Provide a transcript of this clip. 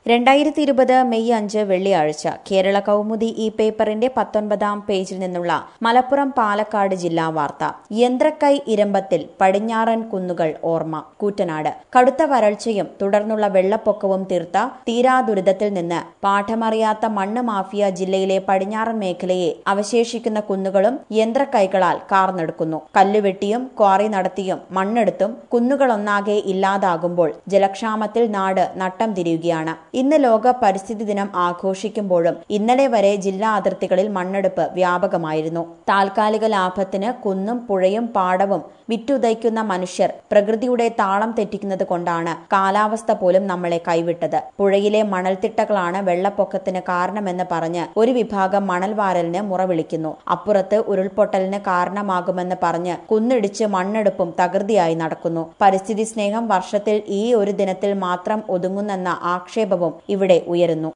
രണ്ടായിരത്തി ഇരുപത് മെയ് അഞ്ച് വെള്ളിയാഴ്ച കേരള കൗമുദി ഈ പേപ്പറിന്റെ പത്തൊൻപതാം പേജിൽ നിന്നുള്ള മലപ്പുറം പാലക്കാട് ജില്ലാ വാർത്ത യന്ത്രക്കൈ ഇരമ്പത്തിൽ പടിഞ്ഞാറൻ കുന്നുകൾ ഓർമ്മ കൂറ്റനാട് കടുത്ത വരൾച്ചയും തുടർന്നുള്ള വെള്ളപ്പൊക്കവും തീർത്ത തീരാദുരിതത്തിൽ നിന്ന് പാഠമറിയാത്ത മണ്ണ് മാഫിയ ജില്ലയിലെ പടിഞ്ഞാറൻ മേഖലയെ അവശേഷിക്കുന്ന കുന്നുകളും യന്ത്രക്കൈകളാൽ കാർന്നെടുക്കുന്നു കല്ലുവെട്ടിയും ക്വാറി നടത്തിയും മണ്ണെടുത്തും കുന്നുകളൊന്നാകെ ഇല്ലാതാകുമ്പോൾ ജലക്ഷാമത്തിൽ നാട് നട്ടം തിരിയുകയാണ് ഇന്ന് ലോക പരിസ്ഥിതി ദിനം ആഘോഷിക്കുമ്പോഴും ഇന്നലെ വരെ ജില്ലാ അതിർത്തികളിൽ മണ്ണെടുപ്പ് വ്യാപകമായിരുന്നു താൽക്കാലിക ലാഭത്തിന് കുന്നും പുഴയും പാടവും വിറ്റുതയ്ക്കുന്ന മനുഷ്യർ പ്രകൃതിയുടെ താളം തെറ്റിക്കുന്നത് കൊണ്ടാണ് കാലാവസ്ഥ പോലും നമ്മളെ കൈവിട്ടത് പുഴയിലെ മണൽത്തിട്ടകളാണ് വെള്ളപ്പൊക്കത്തിന് കാരണമെന്ന് പറഞ്ഞ് ഒരു വിഭാഗം മണൽവാരലിന് മുറവിളിക്കുന്നു അപ്പുറത്ത് ഉരുൾപൊട്ടലിന് കാരണമാകുമെന്ന് പറഞ്ഞ് കുന്നിടിച്ച് മണ്ണെടുപ്പും തകൃതിയായി നടക്കുന്നു പരിസ്ഥിതി സ്നേഹം വർഷത്തിൽ ഈ ഒരു ദിനത്തിൽ മാത്രം ഒതുങ്ങുന്നെന്ന ആക്ഷേപവും ഇവിടെ ഉയരുന്നു